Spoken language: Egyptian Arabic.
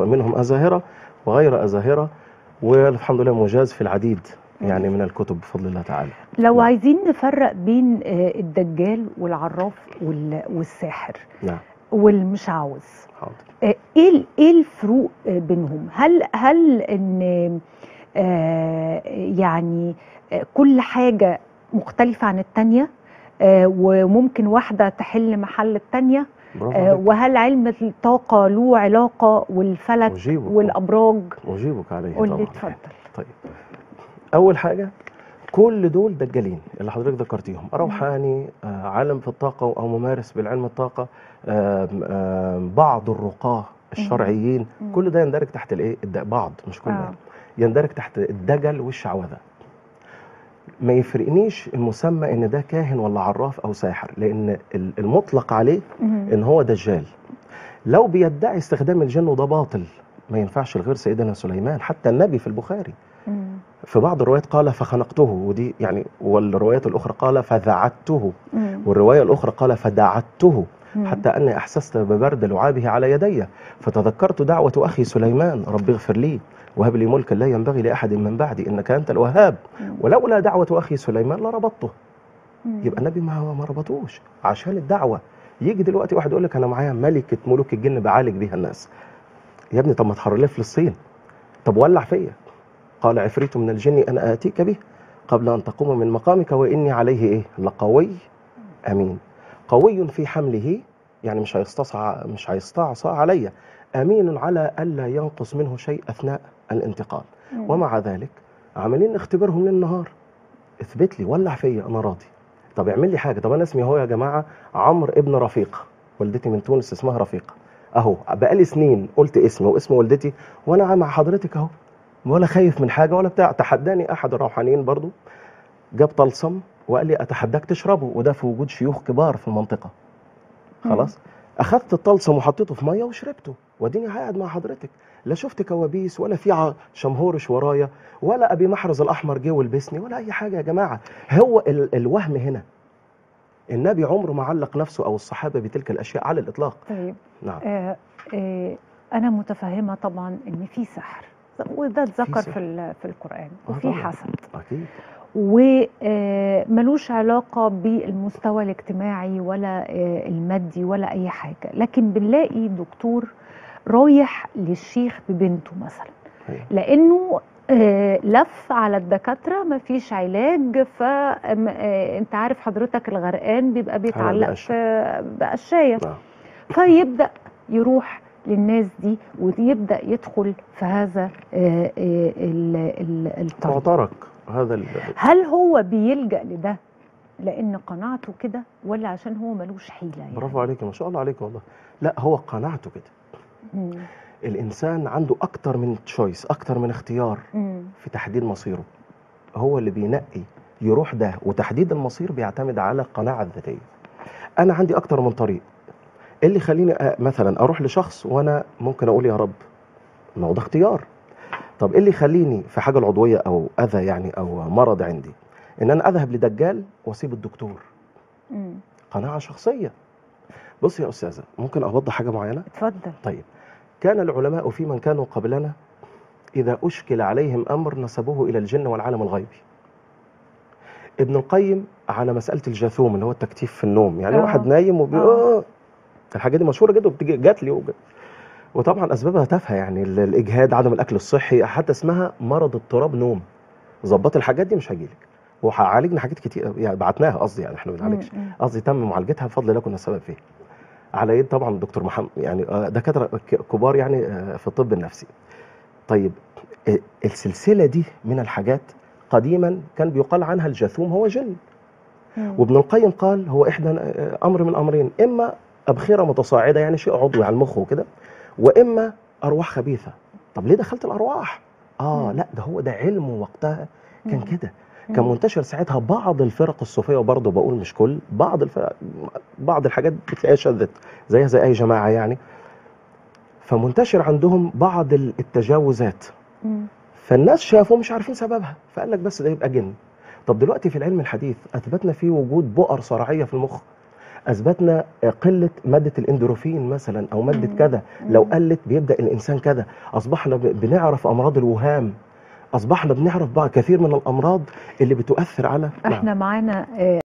منهم أزاهرة وغير أزاهرة والحمد لله مجاز في العديد يعني من الكتب بفضل الله تعالى لو نعم. عايزين نفرق بين آه، الدجال والعراف وال- والساحر نعم والمشعوذ حاضر آه، ايه ال- ايه الفروق آه، بينهم هل هل ان آه، يعني آه، كل حاجه مختلفه عن التانية آه، وممكن واحده تحل محل التانية برافو آه، عليك وهل علم الطاقه له علاقه والفلك أجيبك والابراج أجيبك عليه قول لي طبعا اتفضل طيب أول حاجة كل دول دجالين اللي حضرتك ذكرتيهم روحاني آه، عالم في الطاقة أو ممارس بالعلم الطاقة آم، آم، بعض الرقاة الشرعيين مم. كل ده يندرج تحت الايه الد- بعض مش كله آه. يعني. يندرج تحت الدجل والشعوذة ما يفرقنيش المسمى ان ده كاهن ولا عراف او ساحر لان ال- المطلق عليه مم. ان هو دجال لو بيدعي استخدام الجن وده باطل ما ينفعش لغير سيدنا سليمان حتى النبي في البخاري مم. في بعض الروايات قال فخنقته ودي يعني والروايات الاخرى قال فذعته مم. والروايه الاخرى قال فدعته مم. حتى اني احسست ببرد لعابه على يدي فتذكرت دعوه اخي سليمان رب اغفر لي وهب لي ملكا لا ينبغي لاحد من بعدي انك انت الوهاب مم. ولولا دعوه اخي سليمان لربطته مم. يبقى النبي ما ما ربطوش عشان الدعوه يجي دلوقتي واحد يقول لك انا معايا ملكه ملوك الجن بعالج بيها الناس يا ابني طب ما تحرر لي فلسطين طب ولع فيا قال عفريت من الجن انا اتيك به قبل ان تقوم من مقامك واني عليه ايه لقوي امين قوي في حمله يعني مش هيستصع مش هيستعصى علي امين على الا ينقص منه شيء اثناء الانتقال مم. ومع ذلك عمالين نختبرهم ليل نهار اثبت لي ولع فيا انا راضي طب اعمل لي حاجه طب انا اسمي اهو يا جماعه عمرو ابن رفيق والدتي من تونس اسمها رفيق اهو بقالي سنين قلت اسمي واسم والدتي وانا مع حضرتك اهو ولا خايف من حاجه ولا بتاع تحداني احد الروحانيين برضو جاب طلسم وقال لي اتحداك تشربه وده في وجود شيوخ كبار في المنطقه خلاص اخذت الطلسم وحطيته في ميه وشربته واديني قاعد مع حضرتك لا شفت كوابيس ولا في ع- شمهورش ورايا ولا ابي محرز الاحمر جه ولبسني ولا اي حاجه يا جماعه هو ال الوهم هنا النبي عمره ما علق نفسه او الصحابه بتلك الاشياء على الاطلاق طيب نعم آه آه انا متفهمه طبعا ان في سحر وده اتذكر سحر. في ال- في القران آه وفي طبعاً. حسد اكيد وملوش علاقه بالمستوى الاجتماعي ولا آه، المادي ولا اي حاجه لكن بنلاقي دكتور رايح للشيخ ببنته مثلا أيوة. لانه آه، لف على الدكاتره مفيش علاج فانت عارف حضرتك الغرقان بيبقى بيتعلق بقشة. في بقشايه نعم فيبدا يروح للناس دي ويبدا يدخل في هذا آه، آه، ال- ال- الطريق معترك هذا ال- هل هو بيلجا لده لان قناعته كده ولا عشان هو ملوش حيله يعني برافو عليك ما شاء الله عليك والله لا هو قناعته كده مم. الانسان عنده اكتر من تشويس اكتر من اختيار مم. في تحديد مصيره هو اللي بينقي يروح ده وتحديد المصير بيعتمد على القناعه الذاتيه انا عندي اكتر من طريق إيه اللي يخليني أ- مثلا اروح لشخص وانا ممكن اقول يا رب ما هو ده اختيار طب ايه اللي يخليني في حاجه العضويه او اذى يعني او مرض عندي ان انا اذهب لدجال واسيب الدكتور مم. قناعه شخصيه بص يا استاذه ممكن اوضح حاجه معينه اتفضل طيب كان العلماء في من كانوا قبلنا إذا أشكل عليهم أمر نسبوه إلى الجن والعالم الغيبي ابن القيم على مسألة الجاثوم اللي هو التكتيف في النوم يعني آه. واحد نايم وبي... آه. آه. الحاجات دي مشهورة جدا وبتجي جات لي وب... وطبعا أسبابها تافهة يعني ال- الإجهاد عدم الأكل الصحي حتى اسمها مرض اضطراب نوم ظبط الحاجات دي مش هجيلك وعالجنا حاجات كتير يعني بعتناها قصدي يعني احنا ما بنعالجش مم. مم. قصدي تم معالجتها بفضل الله كنا السبب فيها على يد طبعا الدكتور محمد يعني آه، دكاتره ك- كبار يعني آه، في الطب النفسي طيب آه، السلسله دي من الحاجات قديما كان بيقال عنها الجاثوم هو جن مم. وابن القيم قال هو احدى آه، امر من امرين اما ابخره متصاعده يعني شيء عضوي على المخ وكده واما ارواح خبيثه طب ليه دخلت الارواح اه مم. لا ده هو ده علمه وقتها كان مم. كده كان مم. منتشر ساعتها بعض الفرق الصوفيه وبرضه بقول مش كل بعض الفرق بعض الحاجات بتلاقيها شذت زيها زي اي جماعه يعني فمنتشر عندهم بعض ال- التجاوزات مم. فالناس شافوا مش عارفين سببها فقال لك بس ده يبقى جن طب دلوقتي في العلم الحديث اثبتنا فيه وجود بؤر صرعيه في المخ اثبتنا قله ماده الاندروفين مثلا او ماده مم. كذا لو مم. قلت بيبدا الانسان كذا اصبحنا ب- بنعرف امراض الوهام اصبحنا بنعرف بقى كثير من الامراض اللي بتؤثر على نعم. احنا معانا آه،